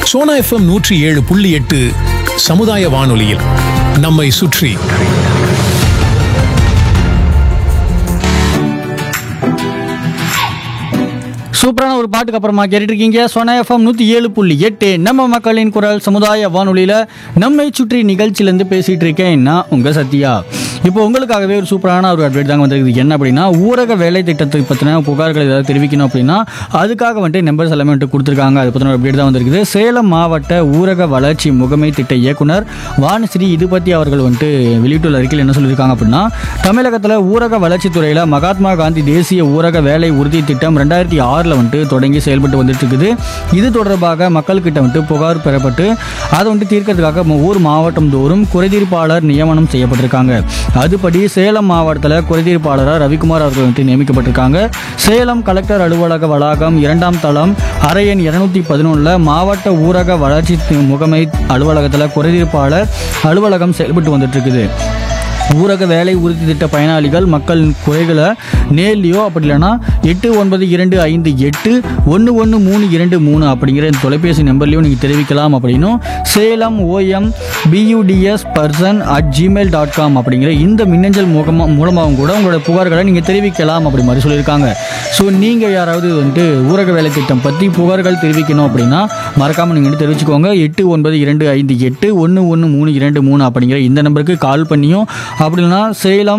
Sona FM நூற்றி ஏழு புள்ளி எட்டு சமுதாய வானொலியில் நம்மை சுற்றி சூப்பரான ஒரு பாட்டுக்கு அப்புறமா கேட்டுட்டு இருக்கீங்க சோனா எஃப்எம் நூற்றி ஏழு புள்ளி எட்டு நம்ம மக்களின் குரல் சமுதாய வானொலியில் நம்மை சுற்றி நிகழ்ச்சியிலேருந்து பேசிகிட்டு இருக்கேன் நான் உங்கள் சத்யா இப்போ உங்களுக்காகவே ஒரு சூப்பரான ஒரு அப்டேட் தாங்க வந்திருக்குது என்ன அப்படின்னா ஊரக வேலை திட்டத்தை பற்றின புகார்கள் ஏதாவது தெரிவிக்கணும் அப்படின்னா அதுக்காக வந்துட்டு நம்பர்ஸ் எல்லாமே வந்துட்டு கொடுத்துருக்காங்க அதை பற்றின அப்டேட் தான் வந்திருக்குது சேலம் மாவட்ட ஊரக வளர்ச்சி முகமை திட்ட இயக்குனர் வானஸ்ரீ இது பற்றி அவர்கள் வந்துட்டு வெளியிட்டுள்ள அறிக்கையில் என்ன சொல்லியிருக்காங்க அப்படின்னா தமிழகத்தில் ஊரக வளர்ச்சித்துறையில் மகாத்மா காந்தி தேசிய ஊரக வேலை உறுதி திட்டம் ரெண்டாயிரத்தி ஆறில் வந்துட்டு தொடங்கி செயல்பட்டு வந்துட்டு இருக்குது இது தொடர்பாக மக்கள்கிட்ட வந்துட்டு புகார் பெறப்பட்டு அதை வந்துட்டு தீர்க்கறதுக்காக ஒவ்வொரு மாவட்டம் தோறும் குறைதீர்ப்பாளர் நியமனம் செய்யப்பட்டிருக்காங்க அதுபடி சேலம் மாவட்டத்தில் குறைதீர்ப்பாளராக ரவிக்குமார் அவர்கள் வந்துட்டு நியமிக்கப்பட்டிருக்காங்க சேலம் கலெக்டர் அலுவலக வளாகம் இரண்டாம் தளம் அறை எண் இருநூத்தி பதினொன்றில் மாவட்ட ஊரக வளர்ச்சி முகமை அலுவலகத்தில் குறைதீர்ப்பாளர் அலுவலகம் செயல்பட்டு வந்துட்டு இருக்குது ஊரக வேலை உறுதி திட்ட பயனாளிகள் மக்கள் குறைகளை நேர்லையோ அப்படி இல்லைன்னா எட்டு ஒன்பது இரண்டு ஐந்து எட்டு ஒன்று ஒன்று மூணு இரண்டு மூணு அப்படிங்கிற இந்த தொலைபேசி நம்பர்லையும் நீங்கள் தெரிவிக்கலாம் அப்படின்னும் Salem OM beauties person at Gmail dot com அப்படிங்கிற இந்த மின்னஞ்சல் முகமா மூலமாகவும் கூட உங்களோட புகார்களை நீங்கள் தெரிவிக்கலாம் அப்படி மாதிரி சொல்லியிருக்காங்க ஸோ நீங்கள் யாராவது வந்துட்டு ஊரக வேலை திட்டம் பற்றி புகார்கள் தெரிவிக்கணும் அப்படின்னா மறக்காமல் நீங்கள் வந்து தெரிவிச்சுக்கோங்க எட்டு ஒன்பது இரண்டு ஐந்து எட்டு ஒன்று ஒன்று மூணு இரண்டு மூணு அப்படிங்கிற இந்த நம்பருக்கு கால் பண்ணியும் அப்படி இல்லைன்னா சேலம்